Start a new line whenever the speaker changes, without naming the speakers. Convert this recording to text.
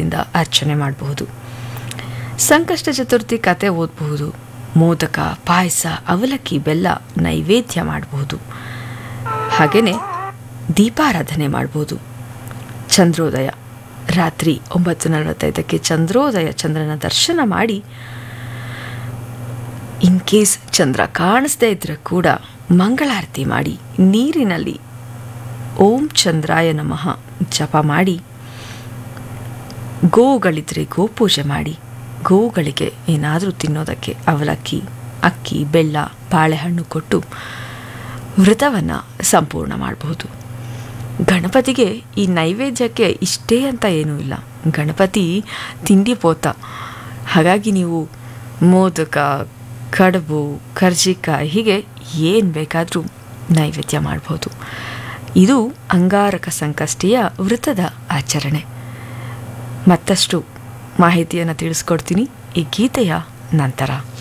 ಭಕ್ತಿಯಿಂದ ಅರ್ಚನೆ ಮಾಡಬಹುದು ಸಂಕಷ್ಟ ಚತುರ್ಥಿ ಕತೆ ಓದಬಹುದು ಮೋದಕ ಪಾಯಸ ಅವಲಕ್ಕಿ ಬೆಲ್ಲ ನೈವೇದ್ಯ ಮಾಡಬಹುದು ಹಾಗೆಯೇ ದೀಪಾರಾಧನೆ ಮಾಡ್ಬೋದು ಚಂದ್ರೋದಯ ರಾತ್ರಿ ಒಂಬತ್ತು ನಲವತ್ತೈದಕ್ಕೆ ಚಂದ್ರೋದಯ ಚಂದ್ರನ ದರ್ಶನ ಮಾಡಿ ಇನ್ ಕೇಸ್ ಚಂದ್ರ ಕಾಣಿಸ್ದೇ ಇದ್ರೆ ಕೂಡ ಮಂಗಳಾರತಿ ಮಾಡಿ ನೀರಿನಲ್ಲಿ ಓಂ ಚಂದ್ರಾಯ ನಮಃ ಜಪ ಮಾಡಿ ಗೋವುಗಳಿದ್ರೆ ಗೋಪೂಜೆ ಮಾಡಿ ಗೋವುಗಳಿಗೆ ಏನಾದರೂ ತಿನ್ನೋದಕ್ಕೆ ಅವಲಕ್ಕಿ ಅಕ್ಕಿ ಬೆಲ್ಲ ಬಾಳೆಹಣ್ಣು ಕೊಟ್ಟು ವ್ರತವನ್ನು ಸಂಪೂರ್ಣ ಮಾಡಬಹುದು ಗಣಪತಿಗೆ ಈ ನೈವೇದ್ಯಕ್ಕೆ ಇಷ್ಟೇ ಅಂತ ಏನೂ ಇಲ್ಲ ಗಣಪತಿ ತಿಂಡಿ ಪೋತ ಹಾಗಾಗಿ ನೀವು ಮೋದಕ ಕಡುಬು ಕರ್ಜಿಕಾಯಿ ಹೀಗೆ ಏನು ಬೇಕಾದರೂ ನೈವೇದ್ಯ ಮಾಡ್ಬೋದು ಇದು ಅಂಗಾರಕ ಸಂಕಷ್ಟಿಯ ವೃತ್ತದ ಆಚರಣೆ ಮತ್ತಷ್ಟು ಮಾಹಿತಿಯನ್ನು ತಿಳಿಸ್ಕೊಡ್ತೀನಿ ಈ ಗೀತೆಯ ನಂತರ